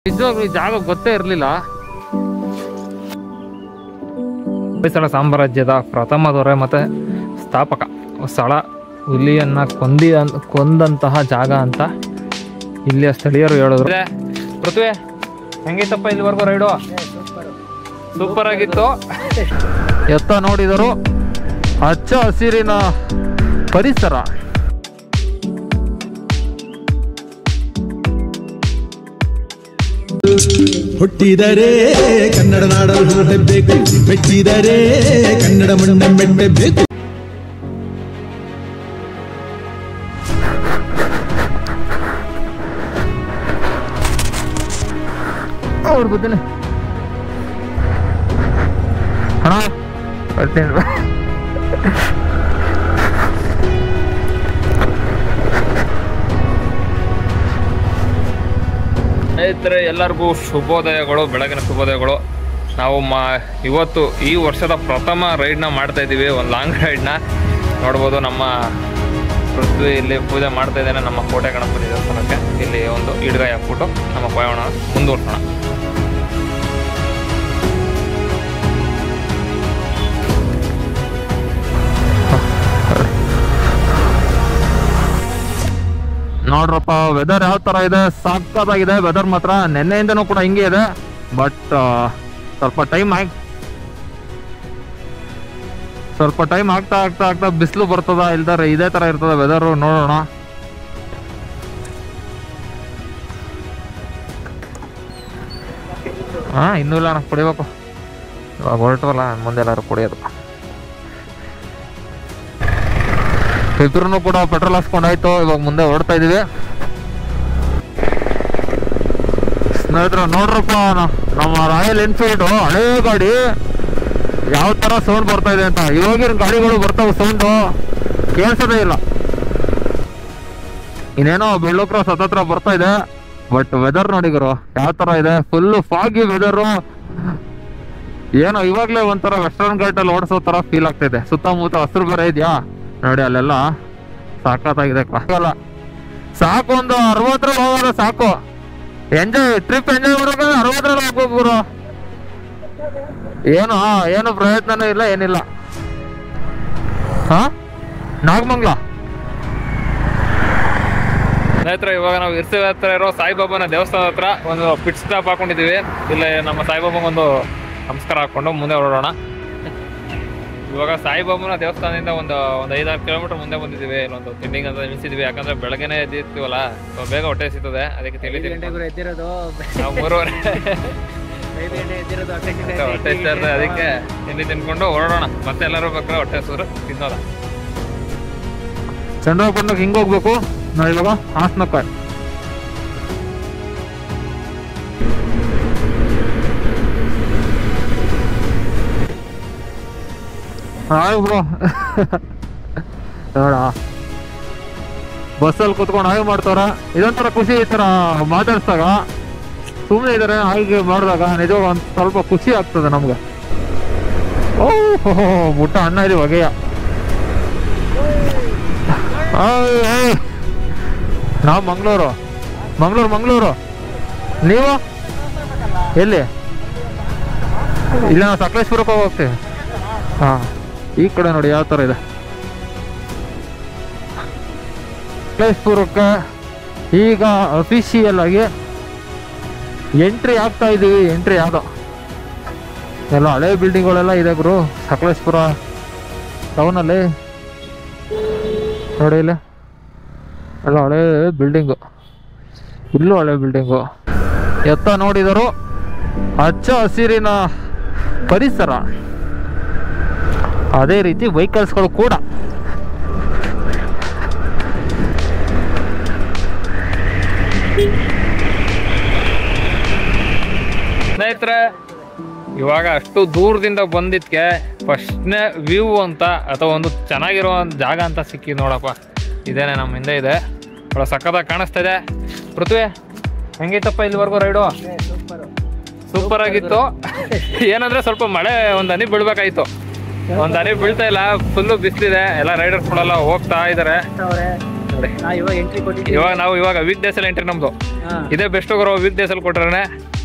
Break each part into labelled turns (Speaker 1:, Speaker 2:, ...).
Speaker 1: ನಿಜವಾಗ್ಲೂ ಈ ಜಾಗ ಗೊತ್ತೇ ಇರಲಿಲ್ಲ ಹೊಯ್ಸಳ ಸಾಮ್ರಾಜ್ಯದ ಪ್ರಥಮ ದೊರೆ ಮತ್ತೆ ಸ್ಥಾಪಕ ಸ್ಥಳ ಹುಲಿಯನ್ನ ಕೊಂದಿ ಕೊಂದಂತಹ ಜಾಗ ಅಂತ ಇಲ್ಲಿಯ ಸ್ಥಳೀಯರು ಹೇಳಿದ್ರು ಪೃಥ್ವಿ ಹೆಂಗಿತ್ತಪ್ಪ ಇಲ್ಲಿವರೆಗೂ ರೈಡು ಸೂಪರ್ ಆಗಿತ್ತು ಎತ್ತ ನೋಡಿದರು ಹಚ್ಚ ಹಸಿರಿನ ಪರಿಸರ
Speaker 2: ಹುಟ್ಟಿದರೆ ಕನ್ನಡ ನಾಡಲು ಹುಟ್ಟಬೇಕು ಮೆಟ್ಟಿದರೆ ಕನ್ನಡ ಮಣ್ಣ ಮೆಟ್ಟಬೇಕು
Speaker 1: ಅವ್ರು ಗೊತ್ತಿಲ್ಲ ಹಣ ಬರ್ತೀನಿ ಸ್ನೇಹಿತರೆ ಎಲ್ಲರಿಗೂ ಶುಭೋದಯಗಳು ಬೆಳಗಿನ ಶುಭೋದಯಗಳು ನಾವು ಮಾ ಇವತ್ತು ಈ ವರ್ಷದ ಪ್ರಥಮ ರೈಡ್ನ ಮಾಡ್ತಾ ಇದ್ದೀವಿ ಒಂದು ಲಾಂಗ್ ರೈಡ್ನ ನೋಡ್ಬೋದು ನಮ್ಮ ಪೃಥ್ವಿ ಇಲ್ಲಿ ಪೂಜೆ ಮಾಡ್ತಾ ಇದ್ದೇನೆ ನಮ್ಮ ಕೋಟೆ ಗಣಪತಿ ದೇವಸ್ಥಾನಕ್ಕೆ ಇಲ್ಲಿ ಒಂದು ಇಡ್ಗಾಯಿ ಹಾಕ್ಬಿಟ್ಟು ನಮ್ಮ ಪಯಣ ಮುಂದುವರ್ಸೋಣ ನೋಡ್ರಪ್ಪ ವೆದರ್ ಯಾವ ತರ ಇದೆ ಸಾಕಾಗಿದೆ ವೆದರ್ ಮಾತ್ರ ನಿನ್ನೆಯಿಂದನೂ ಕೂಡ ಹಿಂಗೆ ಇದೆ ಬಟ್ ಸ್ವಲ್ಪ ಟೈಮ್ ಆಗಿ ಸ್ವಲ್ಪ ಟೈಮ್ ಆಗ್ತಾ ಆಗ್ತಾ ಆಗ್ತಾ ಬಿಸಿಲು ಬರ್ತದ ಇಲ್ದಾರೆ ಇದೇ ತರ ಇರ್ತದ ವೆದರ್ ನೋಡೋಣ ಹಾ ಇನ್ನೂ ಇಲ್ಲ ನಾನು ಕುಡಿಬೇಕು ಇವಾಗ ಹೊರಟವಲ್ಲ ಮುಂದೆ ಎಲ್ಲರೂ ಕುಡಿಯೋದು ಇಬ್ರು ಕೂಡ ಪೆಟ್ರೋಲ್ ಹಾಕ್ಸ್ಕೊಂಡಾಯ್ತು ಇವಾಗ ಮುಂದೆ ಹೊರಡ್ತಾ ಇದೀವಿ ಸ್ನೇಹಿತರೆ ನೋಡ್ರಪ್ಪ ನ- ನಮ್ಮ ರಾಯಲ್ ಎನ್ಫೀಲ್ಡ್ ಹಳೇ ಗಾಡಿ ಯಾವ ತರ ಸೌಂಡ್ ಬರ್ತಾ ಇದೆ ಅಂತ ಇವಾಗಿನ ಗಾಡಿಗಳು ಬರ್ತಾವೆ ಸೌಂಡು ಕೇಳಿಸೋದೇ ಇಲ್ಲ ಇನ್ನೇನೋ ಬೆಳ್ಳು ಕ್ರಾಸ್ ಹತ್ತತ್ರ ಬರ್ತಾ ಇದೆ ಬಟ್ ವೆದರ್ ನೋಡಿ ಗುರು ಯಾವ ತರ ಇದೆ ಫುಲ್ ಫಾಗಿ ವೆದರು ಏನೋ ಇವಾಗ್ಲೇ ಒಂಥರ ವೆಸ್ಟರ್ನ್ ಘಾಟಲ್ಲಿ ಓಡಿಸೋ ತರ ಫೀಲ್ ಆಗ್ತಿದೆ ಸುತ್ತಮುತ್ತ ಹಸಿರು ಬೇರೆ ಇದೆಯಾ ನೋಡಿ ಅಲ್ಲೆಲ್ಲ ಸಾಕತ್ತಾಗಿದೆ ಆಗಲ್ಲ ಸಾಕು ಒಂದು ಅರವತ್ತರಲ್ಲಿ ಹೋಗೋದು ಸಾಕು ಎಂಜಾಯ್ ಟ್ರಿಪ್ ಎಂಜಾಯ್ ಮಾಡೋಕೆ ಅರವತ್ತರಲ್ಲಿ ಹೋಗ್ಬೇಕು ಗುರು ಏನು ಏನು ಪ್ರಯತ್ನನೂ ಇಲ್ಲ ಏನಿಲ್ಲ ಹಾ ನಾಗಮಂಗ್ಲ ಸ್ನೇಹಿತರೆ ಇವಾಗ ನಾವು ಇರ್ಸಿದ ಹತ್ರ ಇರೋ ಸಾಯಿಬಾಬಾನ ದೇವಸ್ಥಾನದ ಹತ್ರ ಒಂದು ಪಿಟ್ ಸ್ಟಾಪ್ ಹಾಕೊಂಡಿದ್ದೀವಿ ಇಲ್ಲಿ ನಮ್ಮ ಸಾಯಿಬಾಬಾಗೆ ಒಂದು ನಮಸ್ಕಾರ ಹಾಕೊಂಡು ಮುಂದೆ ಹೊರಡೋಣ ಇವಾಗ ಸಾಯಿಬಾಬನ ದೇವಸ್ಥಾನದಿಂದ ಒಂದು ಒಂದು ಐದಾರು ಕಿಲೋಮೀಟರ್ ಮುಂದೆ ಬಂದಿದ್ದೀವಿ ಇಲ್ಲೊಂದು ತಿಂಡಿಂಗ್ ಅಂತ ನಿಲ್ಸಿದ್ವಿ ಯಾಕಂದ್ರೆ ಬೆಳಗ್ಗೆನೆ ಎದ್ದಿರ್ತೀವಲ್ಲ ಸೊ ಬೇಗ ಹೊಟ್ಟೆ ಸಿಗ್ತದೆ ಅದಕ್ಕೆ ತಿಂಡಿ
Speaker 3: ಐದು ಗಂಟೆಗೆ ಎದ್ದಿರೋದು
Speaker 1: ನಾವು ಮೂರುವರೆ
Speaker 3: ಐದು ಗಂಟೆ ಎದ್ದಿರೋದು ಹೊಟ್ಟೆ ಸಿಗ್ತಾ ಇದೆ.
Speaker 1: ಹೊಟ್ಟೆ ಇಷ್ಟ ಇರ್ತದೆ ಅದಕ್ಕೆ ತಿಂಡಿ ತಿನ್ಕೊಂಡು ಹೊರಡೋಣ ಮತ್ತೆ ಎಲ್ಲರೂ ಬೇಕಾದ್ರೆ ಹೊಟ್ಟೆ ಸೂರು ತಿನ್ನೋದ ಚಂದ್ರಪಟ್ಟಣಕ್ಕೆ ಹಿಂಗೆ ಹೋಗ್ಬೇಕು ನಾವು ಇವಾಗ ಹಾಸನಕ್ಕೆ ಹಾಯ್ ಬ್ರೋ ನೋಡ ಬಸ್ಸಲ್ಲಿ ಕುತ್ಕೊಂಡು ಹಾಗೆ ಮಾಡ್ತಾರ ಇದೊಂಥರ ಖುಷಿ ಈ ಥರ ಮಾತಾಡ್ಸ್ದಾಗ ಸುಮ್ಮನೆ ಇದ್ದಾರೆ ಹಾಗೆ ಮಾಡಿದಾಗ ನಿಜವಾಗ ಒಂದು ಸ್ವಲ್ಪ ಖುಷಿ ಆಗ್ತದೆ ನಮ್ಗೆ ಓಹೋ ಮುಟ್ಟ ಅಣ್ಣ ಇದೆ ಹೊಗೆಯ ಆಯ್, ಆಯ್. ನಾವು ಮಂಗಳೂರು ಮಂಗಳೂರು ಮಂಗಳೂರು ನೀವು ಎಲ್ಲಿ ಇಲ್ಲ ನಾವು ಸಕಲೇಶ್ಪುರಕ್ಕೆ ಹೋಗ್ತೀವಿ ಹಾಂ ಈ ಕಡೆ ನೋಡಿ ಯಾವ ಥರ ಇದೆ ಸಕಲೇಶ್ಪುರಕ್ಕೆ ಈಗ ಅಫಿಷಿಯಲ್ ಆಗಿ ಎಂಟ್ರಿ ಆಗ್ತಾ ಇದೀವಿ ಎಂಟ್ರಿ ಯಾವುದೋ ಎಲ್ಲ ಹಳೆ ಬಿಲ್ಡಿಂಗ್ಗಳೆಲ್ಲ ಇದೆ ಗುರು ಸಕಲೇಶ್ಪುರ ಟೌನಲ್ಲಿ ನೋಡಿ ಇಲ್ಲಿ ಎಲ್ಲ ಹಳೆ ಬಿಲ್ಡಿಂಗು ಇಲ್ಲೂ ಹಳೆ ಬಿಲ್ಡಿಂಗು ಎತ್ತ ನೋಡಿದರು ಹಚ್ಚ ಹಸಿರಿನ ಪರಿಸರ ಅದೇ ರೀತಿ ವೆಹಿಕಲ್ಸ್ಗಳು ಕೂಡ ಸ್ನೇಹಿತರೆ ಇವಾಗ ಅಷ್ಟು ದೂರದಿಂದ ಬಂದಿದ್ಕೆ ಫಸ್ಟ್ನೇ ವ್ಯೂ ಅಂತ ಅಥವಾ ಒಂದು ಚೆನ್ನಾಗಿರೋ ಒಂದು ಜಾಗ ಅಂತ ಸಿಕ್ಕಿ ನೋಡಪ್ಪ ಇದೇನೆ ನಮ್ಮ ಹಿಂದೆ ಇದೆ ಒಳ್ಳೆ ಸಕ್ಕತ್ತಾಗಿ ಕಾಣಿಸ್ತಾ ಇದೆ ಪೃಥ್ವಿ ಹೆಂಗಿತ್ತಪ್ಪ ಇಲ್ಲಿವರೆಗೂ ರೈಡು ಸೂಪರ್ ಆಗಿತ್ತು ಏನಂದ್ರೆ ಸ್ವಲ್ಪ ಮಳೆ ಒಂದು ಹನಿ ಬೀಳ್ಬೇಕಾಯ್ತು ಒಂದು ಹನಿ ಬೀಳ್ತಾ ಇಲ್ಲ ಫುಲ್ಲು ಬಿಸಿಲಿದೆ ಎಲ್ಲ ರೈಡರ್ಸ್ಗಳೆಲ್ಲ ಹೋಗ್ತಾ ಇದ್ದಾರೆ
Speaker 3: ಅವ್ರೆ
Speaker 1: ನೋಡಿ
Speaker 3: ನಾ ಇವಾಗ ಎಂಟ್ರಿ ಕೊಟ್ಟಿದ್ದೀವಿ
Speaker 1: ಇವಾಗ ನಾವು ಇವಾಗ ವೀಕ್ ಡೇಸ್ ಎಲ್ಲ ಎಂಟ್ರಿ ನಮ್ದು
Speaker 3: ಹಾ, ಹಾ.
Speaker 1: ಇದೇ ಬೆಸ್ಟ್ ಗುರು ವೀಕ್ ಡೇಸ್ ಅಲ್ಲಿ ಕೊಟ್ರೆ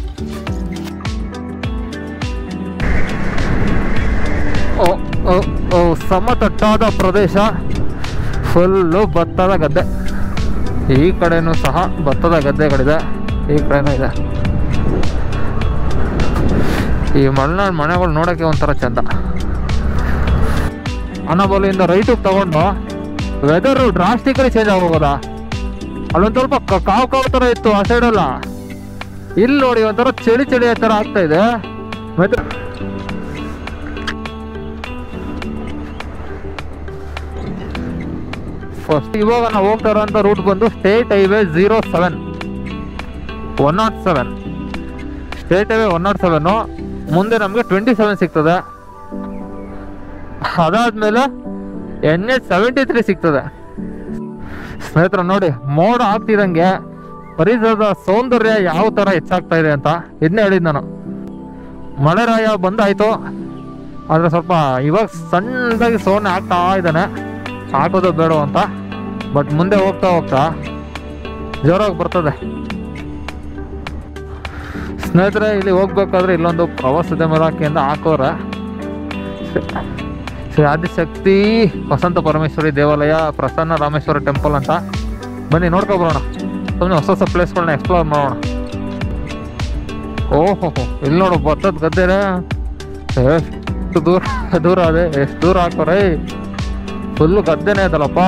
Speaker 1: ಸಮತಟ್ಟಾದ ಪ್ರದೇಶ ಫುಲ್ಲು ಭತ್ತದ ಗದ್ದೆ ಈ ಕಡೆನೂ ಸಹ ಭತ್ತದ ಗದ್ದೆಗಳಿದೆ ಈ ಕಡೆನೂ ಇದೆ ಈ ಮಲೆನಾಡು ಮನೆಗಳು ನೋಡೋಕ್ಕೆ ಒಂಥರ ಚಂದ ಅನಬೋಲಿಂದ ರೈಟಿಗೆ ತಗೊಂಡು ವೆದರು ಡ್ರಾಸ್ಟಿಕಲಿ ಚೇಂಜ್ ಆಗೋಗೋದಾ ಅಲ್ಲೊಂದು ಸ್ವಲ್ಪ ಕ- ಕಾವು ಕಾವು ಥರ ಇತ್ತು ಆ ಸೈಡೆಲ್ಲ ಇಲ್ಲಿ ನೋಡಿ ಒಂಥರ ಚಳಿ ಚಳಿ ಥರ ಆಗ್ತಾ ಇದೆ ಮತ್ತೆ ಫಸ್ಟ್ ಇವಾಗ ನಾವು ಹೋಗ್ತಾ ಇರೋಂಥ ರೂಟ್ ಬಂದು state highway zero seven one not seven state highway one not ಸೆವೆನ್ನು ಮುಂದೆ ನಮಗೆ ಟ್ವೆಂಟಿ ಸೆವೆನ್ ಸಿಗ್ತದೆ ಅದಾದ್ಮೇಲೆ ಎನ್ ಎಚ್ ಸೆವೆಂಟಿ ತ್ರೀ ಸಿಗ್ತದೆ ಸ್ನೇಹಿತರೆ ನೋಡಿ ಮೋಡ ಆಗ್ತಿದಂಗೆ ಪರಿಸರದ ಸೌಂದರ್ಯ ಯಾವ ಥರ ಹೆಚ್ಚಾಗ್ತಾ ಇದೆ ಅಂತ ಇದನ್ನೇ ಹೇಳಿದ್ ನಾನು ಮಳೆರಾಯ ಬಂದಾಯ್ತು ಆದರೆ ಸ್ವಲ್ಪ ಇವಾಗ ಸಣ್ಣದಾಗಿ ಸೋನೆ ಆಗ್ತಾ ಇದ್ದಾನೆ ಹಾಕೋದು ಬೇಡ ಅಂತ ಬಟ್ ಮುಂದೆ ಹೋಗ್ತಾ ಹೋಗ್ತಾ ಜೋರಾಗಿ ಬರ್ತದೆ ಸ್ನೇಹಿತರೆ ಇಲ್ಲಿ ಹೋಗ್ಬೇಕಾದ್ರೆ ಇಲ್ಲೊಂದು ಪ್ರವಾಸೋದ್ಯಮ ಇಲಾಖೆಯಿಂದ ಹಾಕೋರೆ ಶ್ರೀ ಆದಿಶಕ್ತಿ ವಸಂತ ಪರಮೇಶ್ವರಿ ದೇವಾಲಯ ಪ್ರಸನ್ನ ರಾಮೇಶ್ವರ ಟೆಂಪಲ್ ಅಂತ ಬನ್ನಿ ನೋಡ್ಕೊ ಬರೋಣ ಸುಮ್ಮನೆ ಹೊಸ ಹೊಸ ಪ್ಲೇಸ್ಗಳನ್ನ ಎಕ್ಸ್ಪ್ಲೋರ್ ಮಾಡೋಣ ಓಹೋ ಇಲ್ಲಿ ನೋಡು ಭತ್ತದ ಗದ್ದೆನೆ ಎಷ್ಟು ದೂರ ದೂರ ಅದೇ ಎಷ್ಟು ದೂರ ಹಾಕೋರೆ ಫುಲ್ಲು ಗದ್ದೆನೇ ಅದಲ್ಲಪ್ಪ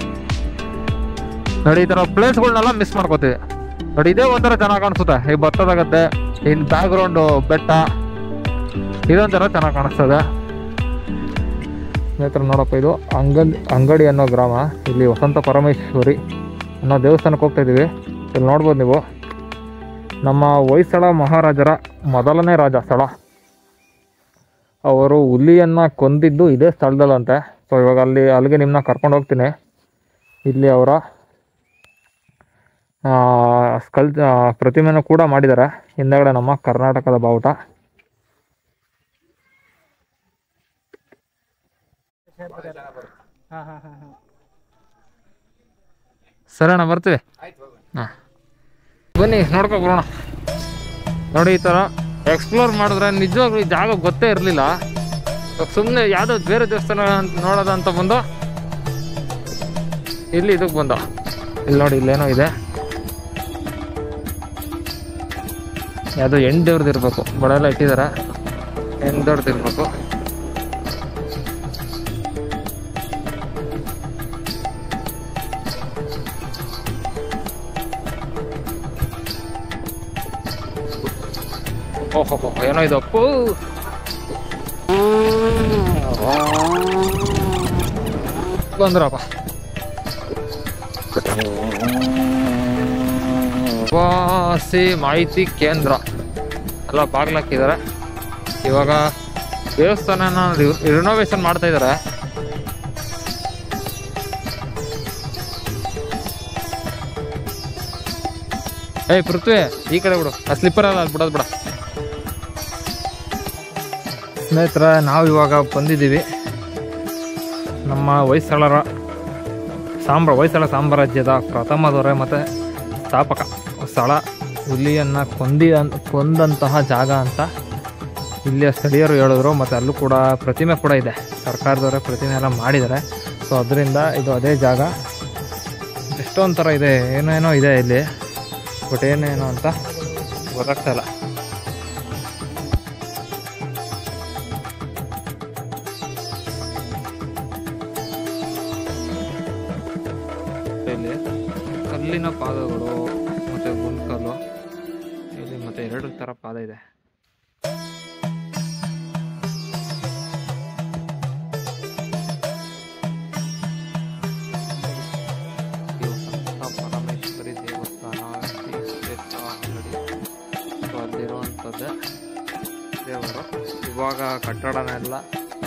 Speaker 1: ನೋಡಿ ಈ ಥರ ಪ್ಲೇಸ್ಗಳನ್ನೆಲ್ಲ ಮಿಸ್ ಮಾಡ್ಕೋತೀವಿ ನೋಡಿ ಇದೇ ಒಂಥರ ಚೆನ್ನಾಗಿ ಕಾಣಿಸುತ್ತೆ ಈ ಭತ್ತದ ಗದ್ದೆ ಇಲ್ಲಿ ಬ್ಯಾಕ್ಗ್ರೌಂಡು ಬೆಟ್ಟ ಇದೊಂಥರ ಚೆನ್ನಾಗಿ ಕಾಣಿಸ್ತದೆ ಸ್ನೇಹಿತರೆ ನೋಡಪ್ಪ ಇದು ಅಂಗಡಿ ಅಂಗಡಿ ಅನ್ನೋ ಗ್ರಾಮ ಇಲ್ಲಿ ವಸಂತ ಪರಮೇಶ್ವರಿ ಅನ್ನೋ ದೇವಸ್ಥಾನಕ್ಕೆ ಹೋಗ್ತಾ ಇದ್ದೀವಿ ಇಲ್ಲಿ ನೋಡ್ಬೋದು ನೀವು ನಮ್ಮ ಹೊಯ್ಸಳ ಮಹಾರಾಜರ ಮೊದಲನೇ ರಾಜ ಸ್ಥಳ ಅವರು ಹುಲಿಯನ್ನು ಕೊಂದಿದ್ದು ಇದೇ ಸ್ಥಳದಲ್ಲಂತೆ ಸೊ ಇವಾಗ ಅಲ್ಲಿ ಅಲ್ಲಿಗೆ ನಿಮ್ಮನ್ನ ಕರ್ಕೊಂಡು ಹೋಗ್ತೀನಿ ಇಲ್ಲಿ ಅವರ ಸ್ಕಲ್ ಪ್ರತಿಮೆನೂ ಕೂಡ ಮಾಡಿದ್ದಾರೆ ಹಿಂದೆಗಡೆ ನಮ್ಮ ಕರ್ನಾಟಕದ ಬಾವುಟ
Speaker 3: ಹಾ ಹಾ ಹಾ ಹಾ
Speaker 1: ಸರಿ ಅಣ್ಣ ಬರ್ತೀವಿ ಹಾಂ ಬನ್ನಿ ನೋಡ್ಕೊ ಬರೋಣ ನೋಡಿ ಈ ಥರ ಎಕ್ಸ್ಪ್ಲೋರ್ ಮಾಡಿದ್ರೆ ನಿಜವಾಗ್ಲೂ ಈ ಜಾಗ ಗೊತ್ತೇ ಇರಲಿಲ್ಲ ಸುಮ್ಮನೆ ಯಾವುದೋ ಬೇರೆ ದೇವಸ್ಥಾನ ಅಂತ ನೋಡೋದ ಅಂತ ಬಂದು ಇಲ್ಲಿ ಇದಕ್ಕೆ ಬಂದ ಇಲ್ಲಿ ನೋಡಿ ಇಲ್ಲೇನೋ ಇದೆ ಯಾವುದೋ ಹೆಣ್ಣು ದೇವ್ರದ್ದು ಇರಬೇಕು ಬಳೆಲ್ಲ ಇಟ್ಟಿದ್ದಾರೆ ಹೆಣ್ಣು ದೇವ್ರದ್ದು ಇರಬೇಕು ಓಹೋ ಏನೋ ಇದು ಅಪ್ಪು ಬಂದ್ರಪ್ಪ ವಾಸಿ ಮಾಹಿತಿ ಕೇಂದ್ರ ಎಲ್ಲ ಬಾಗ್ಲಾಕಿದ್ದಾರೆ ಇವಾಗ ದೇವಸ್ಥಾನನ ರಿನೋವೇಷನ್ ಮಾಡ್ತಾ ಇದ್ದಾರೆ ಏಯ್ ಪೃಥ್ವಿ ಈ ಕಡೆ ಬಿಡು ಆ ಸ್ಲಿಪ್ಪರ್ ಅಲ್ಲ ಬಿಡೋದು ಬಿಡ ಸ್ನೇಹಿತರ ನಾವು ಇವಾಗ ಬಂದಿದ್ದೀವಿ ನಮ್ಮ ಹೊಯ್ಸಳರ ಸಾಮ್ರ ಹೊಯ್ಸಳ ಸಾಮ್ರಾಜ್ಯದ ಪ್ರಥಮ ದೊರೆ ಮತ್ತು ಸ್ಥಾಪಕ ಸ್ಥಳ ಹುಲಿಯನ್ನು ಕೊಂದಿ ಕೊಂದಂತಹ ಜಾಗ ಅಂತ ಇಲ್ಲಿಯ ಸ್ಥಳೀಯರು ಹೇಳಿದ್ರು ಮತ್ತು ಅಲ್ಲೂ ಕೂಡ ಪ್ರತಿಮೆ ಕೂಡ ಇದೆ ಸರ್ಕಾರದವರೇ ಪ್ರತಿಮೆ ಎಲ್ಲ ಮಾಡಿದ್ದಾರೆ ಸೊ ಅದರಿಂದ ಇದು ಅದೇ ಜಾಗ ಎಷ್ಟೊಂದು ಥರ ಇದೆ ಏನೇನೋ ಇದೆ ಇಲ್ಲಿ ಬಟ್ ಏನೇನೋ ಅಂತ ಗೊತ್ತಾಗ್ತಾ ಇಲ್ಲ ಇಲ್ಲಿ ಕಲ್ಲಿನ ಪಾದಗಳು ಮತ್ತು ಗುಂಡ್ಕಲ್ಲು ಇಲ್ಲಿ ಮತ್ತೆ ಎರಡು ಥರ ಪಾದ ಇದೆ ಇದು ಸಂತ ಪರಮೇಶ್ವರಿ ದೇವಸ್ಥಾನ ಶ್ರೀ ಕ್ಷೇತ್ರ ಅಂಗಡಿ ಸೊ ಅಲ್ಲಿರುವಂಥದ್ದೇ ದೇವರು ಇವಾಗ ಕಟ್ಟಡನೆಲ್ಲ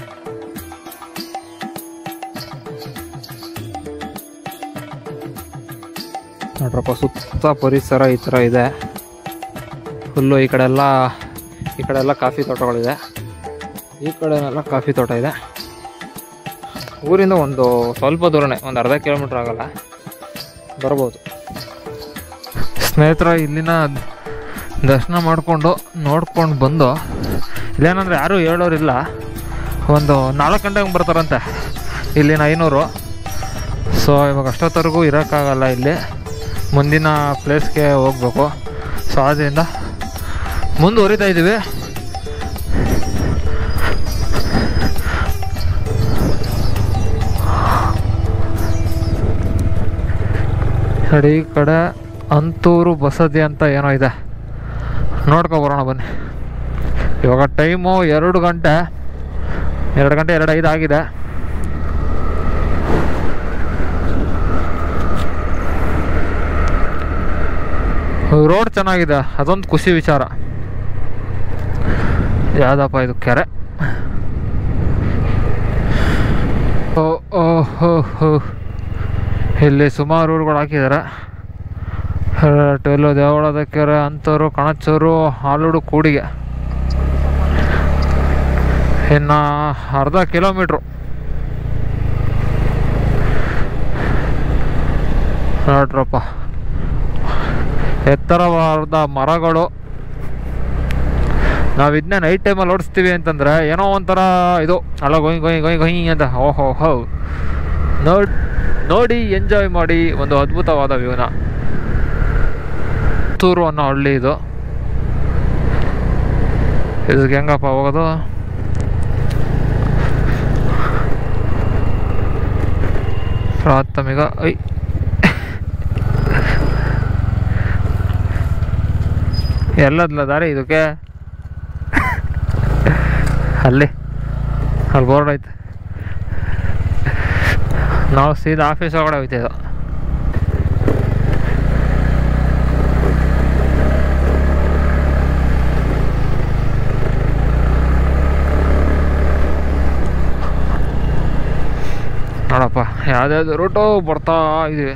Speaker 1: ನೋಡ್ರಪ್ಪ ಸುತ್ತ ಪರಿಸರ ಈ ಥರ ಇದೆ ಫುಲ್ಲು ಈ ಕಡೆ ಎಲ್ಲ ಈ ಕಡೆ ಎಲ್ಲ ಕಾಫಿ ತೋಟಗಳಿದೆ ಈ ಕಡೆನೆಲ್ಲ ಕಾಫಿ ತೋಟ ಇದೆ ಊರಿಂದ ಒಂದು ಸ್ವಲ್ಪ ದೂರನೇ ಒಂದು ಅರ್ಧ ಕಿಲೋಮೀಟ್ರ್ ಆಗಲ್ಲ ಬರ್ಬೋದು ಸ್ನೇಹಿತರ ಇಲ್ಲಿನ ದರ್ಶನ ಮಾಡಿಕೊಂಡು ನೋಡ್ಕೊಂಡು ಬಂದು ಇಲ್ಲೇನಂದ್ರೆ ಯಾರೂ ಹೇಳೋರಿಲ್ಲ ಒಂದು ನಾಲ್ಕು ಗಂಟೆಗೆ ಬರ್ತಾರಂತೆ ಇಲ್ಲಿನ ಐನೂರು ಸೊ ಇವಾಗ ಅಷ್ಟೊತ್ತವರೆಗೂ ಇರೋಕ್ಕಾಗಲ್ಲ ಇಲ್ಲಿ ಮುಂದಿನ ಪ್ಲೇಸ್ಗೆ ಹೋಗ್ಬೇಕು ಸೊ ಆದ್ದರಿಂದ ಮುಂದುವರಿತಾ ಇದ್ದೀವಿ ನೋಡಿ ಈ ಕಡೆ ಅಂತೂರು ಬಸದಿ ಅಂತ ಏನೋ ಇದೆ ನೋಡ್ಕೊ ಬರೋಣ ಬನ್ನಿ ಇವಾಗ ಟೈಮು ಎರಡು ಗಂಟೆ ಎರಡು ಗಂಟೆ ಎರಡು ಐದು ಆಗಿದೆ ರೋಡ್ ಚೆನ್ನಾಗಿದೆ ಅದೊಂದು ಖುಷಿ ವಿಚಾರ ಯಾವ್ದಪ್ಪ ಇದು ಕೆರೆ ಓ ಓ ಹೋ ಹೋ ಇಲ್ಲಿ ಸುಮಾರು ಊರುಗಳು ಹಾಕಿದ್ದಾರೆ ಟೆಲ್ಲು ದೇವಳದ ಕೆರೆ ಅಂತೂರು ಕಣಚೂರು ಹಾಲುಡು ಕೂಡಿಗೆ ಇನ್ನು ಅರ್ಧ ಕಿಲೋಮೀಟ್ರು ನೋಡ್ರಪ್ಪ ಎತ್ತರವಾದ ಮರಗಳು ನಾವು ಇದನ್ನ ನೈಟ್ ಟೈಮಲ್ಲಿ ಓಡಿಸ್ತೀವಿ ಅಂತಂದ್ರೆ ಏನೋ ಒಂಥರ ಇದು ಅಲ್ಲ ಗೊಯ್ ಗೊಯ್ ಗೊಯ್ ಗೊಯ್ ಅಂತ ಓಹೋ ಹೋ ನೋಡ್ ನೋಡಿ ಎಂಜಾಯ್ ಮಾಡಿ ಒಂದು ಅದ್ಭುತವಾದ ವ್ಯೂನ ತೂರು ಅನ್ನೋ ಹಳ್ಳಿ ಇದು ಇದಕ್ಕೆ ಹೆಂಗಪ್ಪ ಹೋಗೋದು ಪ್ರಾಥಮಿಕ ಐ ಎಲ್ಲದ್ಲ ದಾರಿ ಇದಕ್ಕೆ ಅಲ್ಲಿ ಅಲ್ಲಿ ಬೋರ್ಡ್ ಐತೆ ನಾವು ಸೀದಾ ಆಫೀಸ್ ಒಳಗಡೆ ಹೋಗ್ತಿದ್ದೋ ನೋಡಪ್ಪ ಯಾವ್ದಾವ್ದು ರೂಟು ಬರ್ತಾ ಇದೀವಿ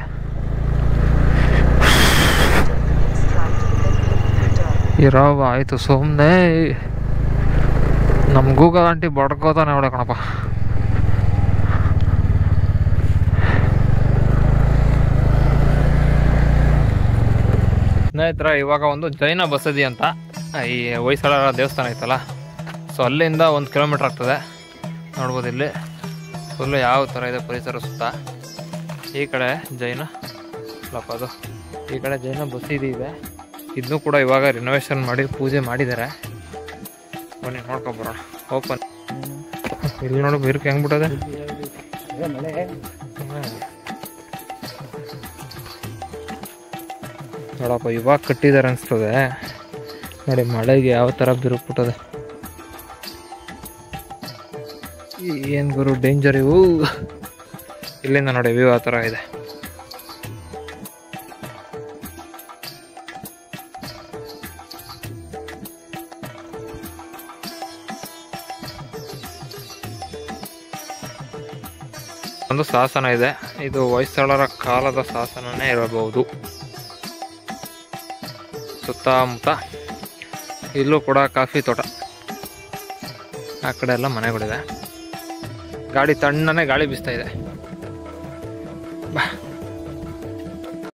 Speaker 1: ಇರವ ಆಯಿತು ಸುಮ್ಮನೆ ನಮ್ಮ ಗೂಗಲ್ ಆಂಟಿ ಬಡ್ಕೋತಾನೆ ಹೊಡೆ ಕಣಪ್ಪ ಸ್ನೇಹಿತರ ಇವಾಗ ಒಂದು ಜೈನ ಬಸದಿ ಅಂತ ಈ ಹೊಯ್ಸಳರ ದೇವಸ್ಥಾನ ಐತಲ್ಲ ಸೊ ಅಲ್ಲಿಂದ ಒಂದು ಕಿಲೋಮೀಟ್ರ್ ಆಗ್ತದೆ ನೋಡ್ಬೋದು ಇಲ್ಲಿ ಫುಲ್ಲು ಯಾವ ಥರ ಇದೆ ಪರಿಸರ ಸುತ್ತ ಈ ಕಡೆ ಜೈನ ಲಪ್ಪ ಅದು ಈ ಕಡೆ ಜೈನ ಬಸದಿ ಇದೆ ಇದನ್ನು ಕೂಡ ಇವಾಗ ರಿನೋವೇಷನ್ ಮಾಡಿ ಪೂಜೆ ಮಾಡಿದ್ದಾರೆ ಬನ್ನಿ ನೋಡ್ಕೊಂಬರೋಣ ಓಪನ್ ಇಲ್ಲಿ ನೋಡು ಬಿರುಕು ಹೆಂಗ್ ಬಿಟ್ಟದೆ ನೋಡಪ್ಪ ಇವಾಗ ಕಟ್ಟಿದ್ದಾರೆ ಅನಿಸ್ತದೆ ನೋಡಿ ಮಳೆಗೆ ಯಾವ ಥರ ಬಿರುಕು ಬಿಟ್ಟದೆ ಏನು ಗುರು ಡೇಂಜರ್ ಇವು ಇಲ್ಲಿಂದ ನೋಡಿ ವ್ಯೂ ಆ ಥರ ಇದೆ ಒಂದು ಶಾಸನ ಇದೆ ಇದು ಹೊಯ್ಸಳರ ಕಾಲದ ಶಾಸನನೇ ಇರಬಹುದು ಸುತ್ತಮುತ್ತ ಇಲ್ಲೂ ಕೂಡ ಕಾಫಿ ತೋಟ ಆ ಕಡೆ ಎಲ್ಲ ಮನೆಗಳಿದೆ ಗಾಡಿ ತಣ್ಣನೆ ಗಾಳಿ ಬೀಸ್ತಾ ಇದೆ